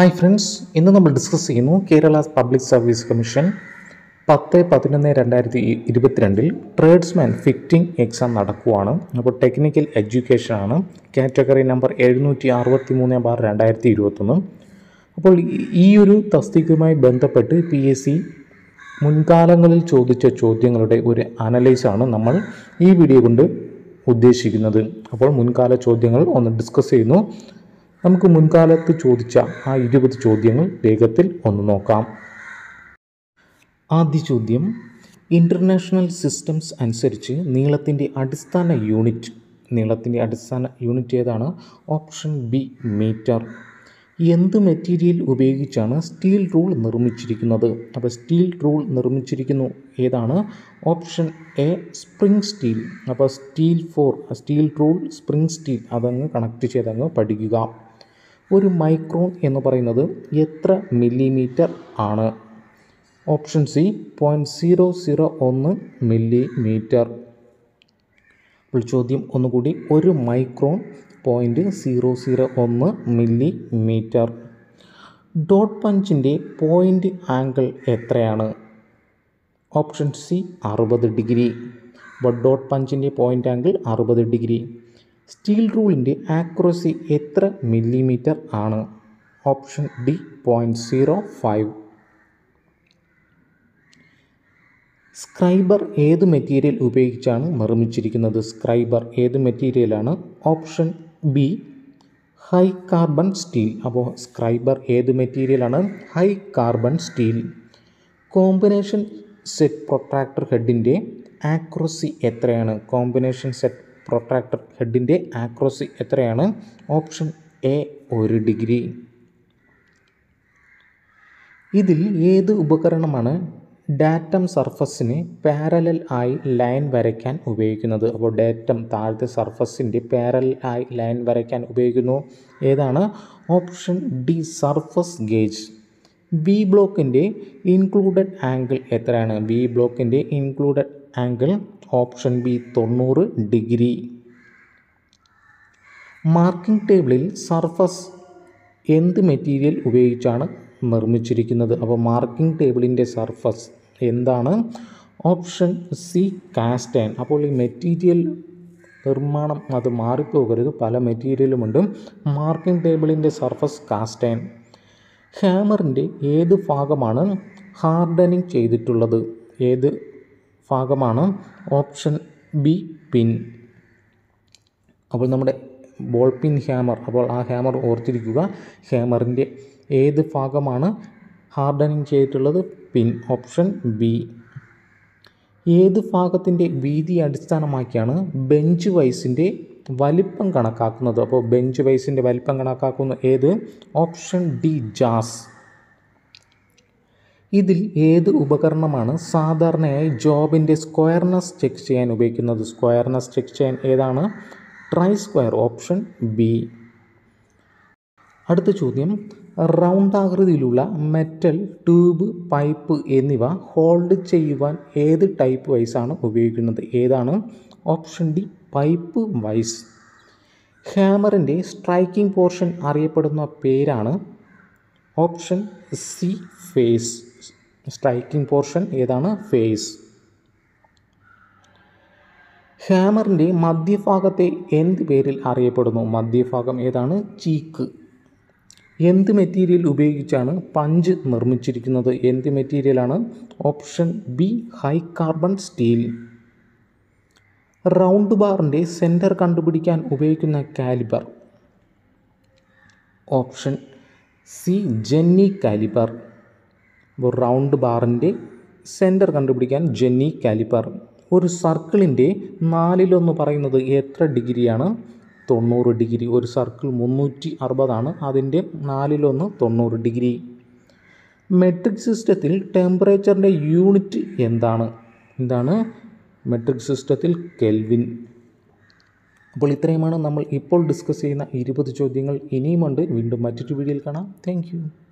hi friends ഇന്ന് നമ്മൾ discuss ചെയ്യുന്നു കേരള പബ്ലിക് സർവീസ് കമ്മീഷൻ പത്ത് പതിനൊന്ന് രണ്ടായിരത്തി ഇരുപത്തിരണ്ടിൽ ട്രേഡ്സ്മാൻ ഫിറ്റിംഗ് എക്സാം നടക്കുവാണ് അപ്പോൾ ടെക്നിക്കൽ എഡ്യൂക്കേഷൻ ആണ് കാറ്റഗറി നമ്പർ എഴുന്നൂറ്റി അറുപത്തി മൂന്ന് ബാർ രണ്ടായിരത്തി ഇരുപത്തൊന്ന് അപ്പോൾ ഈ- ഈ ഒരു തസ്തികയുമായി ബന്ധപ്പെട്ട് പി എസ് സി മുൻകാലങ്ങളിൽ ചോദിച്ച ചോദ്യങ്ങളുടെ ഒരു അനലൈസാണ് നമ്മൾ ഈ വീഡിയോ കൊണ്ട് ഉദ്ദേശിക്കുന്നത് അപ്പോൾ മുൻകാല ചോദ്യങ്ങൾ ഒന്ന് ഡിസ്കസ് ചെയ്യുന്നു നമുക്ക് മുൻകാലത്ത് ചോദിച്ച ആ ഇരുപത് ചോദ്യങ്ങൾ വേഗത്തിൽ ഒന്ന് നോക്കാം ആദ്യ ചോദ്യം ഇൻ്റർനാഷണൽ സിസ്റ്റംസ് അനുസരിച്ച് നീളത്തിൻ്റെ അടിസ്ഥാന യൂണിറ്റ് നീളത്തിൻ്റെ അടിസ്ഥാന യൂണിറ്റ് ഏതാണ് ഓപ്ഷൻ ബി മീറ്റർ എന്ത് മെറ്റീരിയൽ ഉപയോഗിച്ചാണ് സ്റ്റീൽ റൂൾ നിർമ്മിച്ചിരിക്കുന്നത് അപ്പോൾ സ്റ്റീൽ റൂൾ നിർമ്മിച്ചിരിക്കുന്നു ഏതാണ് ഓപ്ഷൻ എ സ്പ്രിംഗ് സ്റ്റീൽ അപ്പോൾ steel for steel rule spring steel അതങ്ങ് കണക്ട് ചെയ്തങ്ങ് പഠിക്കുക ഒരു മൈക്രോൺ എന്ന് പറയുന്നത് എത്ര മില്ലിമീറ്റർ ആണ് option C point zero zero ഒന്ന് മില്ലിമീറ്റർ അപ്പോൾ ചോദ്യം ഒന്നുകൂടി ഒരു മൈക്രോൺ പോയിൻറ്റ് സീറോ സീറോ ഒന്ന് മില്ലിമീറ്റർ ഡോട്ട് പഞ്ചിൻ്റെ പോയിൻ്റ് ആംഗിൾ എത്രയാണ് ഓപ്ഷൻ സി അറുപത് ഡിഗ്രി അപ്പോൾ ഡോട്ട് പഞ്ചിൻ്റെ പോയിൻ്റ് ആംഗിൾ അറുപത് ഡിഗ്രി സ്റ്റീൽ റൂളിൻ്റെ ആക്യുറസി എത്ര മില്ലിമീറ്റർ ആണ് option D point zero five scriber ഏത് മെറ്റീരിയൽ ഉപയോഗിച്ചാണ് നിർമ്മിച്ചിരിക്കുന്നത് സ്ക്രൈബർ ഏത് മെറ്റീരിയലാണ് option B high carbon steel അപ്പോൾ സ്ക്രൈബർ ഏത് മെറ്റീരിയലാണ് high carbon steel combination set protractor ഹെഡിൻ്റെ ആക്യുറസി എത്രയാണ് കോമ്പിനേഷൻ സെറ്റ് പ്രൊട്രാക്ടർ ഹെഡിൻ്റെ ആക്യുറസി എത്രയാണ് ഓപ്ഷൻ എ ഒരു ഡിഗ്രി ഇതിൽ ഏത് ഉപകരണമാണ് ഡാറ്റം സർഫസിന് പാരലൽ ആയി ലൈൻ വരയ്ക്കാൻ ഉപയോഗിക്കുന്നത് അപ്പോൾ ഡാറ്റം താഴത്തെ സർഫസിൻ്റെ പാരലൽ ആയി ലൈൻ വരയ്ക്കാൻ ഉപയോഗിക്കുന്നു ഏതാണ് option D surface gauge B ബ്ലോക്കിൻ്റെ ഇൻക്ലൂഡഡ് ആംഗിൾ എത്രയാണ് ബി ബ്ലോക്കിൻ്റെ ഇൻക്ലൂഡഡ് ആംഗിൾ ഓപ്ഷൻ ബി തൊണ്ണൂറ് ഡിഗ്രി മാർക്കിംഗ് ടേബിളിൽ സർഫസ് എന്ത് മെറ്റീരിയൽ ഉപയോഗിച്ചാണ് നിർമ്മിച്ചിരിക്കുന്നത് അപ്പോൾ മാർക്കിംഗ് ടേബിളിൻ്റെ സർഫസ് എന്താണ് ഓപ്ഷൻ സി കാസ്റ്റൈൻ അപ്പോൾ ഈ മെറ്റീരിയൽ നിർമ്മാണം അത് മാറിപ്പോകരുത് പല മെറ്റീരിയലുമുണ്ട് മാർക്കിംഗ് ടേബിളിൻ്റെ സർഫസ് കാസ്റ്റൈൻ ഹാമറിൻ്റെ ഏത് ഭാഗമാണ് ഹാർഡനിങ് ചെയ്തിട്ടുള്ളത് ഏത് ഭാഗമാണ് ഓപ്ഷൻ ബി പിൻ അപ്പോൾ നമ്മുടെ ബോൾ പിൻ ഹാമർ അപ്പോൾ ആ ഹാമർ ഓർത്തിരിക്കുക ഹാമറിൻ്റെ ഏത് ഭാഗമാണ് ഹാർഡനിങ് ചെയ്തിട്ടുള്ളത് പിൻ ഓപ്ഷൻ ബി ഏത് ഭാഗത്തിൻ്റെ വീതി അടിസ്ഥാനമാക്കിയാണ് ബെഞ്ച് വൈസിൻ്റെ വലിപ്പം കണക്കാക്കുന്നത് അപ്പോൾ ബെഞ്ച് വൈസിൻ്റെ വലിപ്പം കണക്കാക്കുന്ന ഏത് ഓപ്ഷൻ ഡി ജാസ് ഇതിൽ ഏത് ഉപകരണമാണ് സാധാരണയായി ജോബിൻ്റെ സ്ക്വയർനെസ് ചെക്ക് ചെയ്യാൻ ഉപയോഗിക്കുന്നത് സ്ക്വയർനെസ് ചെക്ക് ചെയ്യാൻ ഏതാണ് ട്രൈ സ്ക്വയർ ഓപ്ഷൻ ബി അടുത്ത ചോദ്യം റൗണ്ട് ആകൃതിയിലുള്ള മെറ്റൽ ട്യൂബ് പൈപ്പ് എന്നിവ ഹോൾഡ് ചെയ്യുവാൻ ഏത് ടൈപ്പ് വൈസാണ് ഉപയോഗിക്കുന്നത് ഏതാണ് ഓപ്ഷൻ ഡി പൈപ്പ് വൈസ് ഹാമറിൻ്റെ സ്ട്രൈക്കിംഗ് പോർഷൻ അറിയപ്പെടുന്ന പേരാണ് option C face striking portion ഏതാണ് ഫേസ് ഹാമറിൻ്റെ മധ്യഭാഗത്തെ എന്ത് പേരിൽ അറിയപ്പെടുന്നു മധ്യഭാഗം ഏതാണ് ചീക്ക് എന്ത് മെറ്റീരിയൽ ഉപയോഗിച്ചാണ് പഞ്ച് നിർമ്മിച്ചിരിക്കുന്നത് എന്ത് മെറ്റീരിയലാണ് option B high carbon steel round ബാറിൻ്റെ സെൻറ്റർ കണ്ടുപിടിക്കാൻ ഉപയോഗിക്കുന്ന calliper option C jenny calliper അപ്പോൾ റൗണ്ട് ബാറിൻ്റെ സെൻറ്റർ കണ്ടുപിടിക്കാൻ ജെന്നി കാലിബർ ഒരു സർക്കിളിൻ്റെ നാലിലൊന്ന് പറയുന്നത് എത്ര ഡിഗ്രിയാണ് തൊണ്ണൂറ് ഡിഗ്രി ഒരു സർക്കിൾ മുന്നൂറ്റി അറുപതാണ് അതിൻ്റെ നാലിലൊന്ന് തൊണ്ണൂറ് ഡിഗ്രി മെട്രിക് സിസ്റ്റത്തിൽ ടെമ്പറേച്ചറിൻ്റെ യൂണിറ്റ് എന്താണ് എന്താണ് മെട്രിക് സിസ്റ്റത്തിൽ കെൽവിൻ അപ്പോൾ ഇത്രയുമാണ് നമ്മൾ ഇപ്പോൾ ഡിസ്കസ് ചെയ്യുന്ന ഇരുപത് ചോദ്യങ്ങൾ ഇനിയുമുണ്ട് വീണ്ടും മറ്റൊരു വീഡിയോയിൽ കാണാം താങ്ക്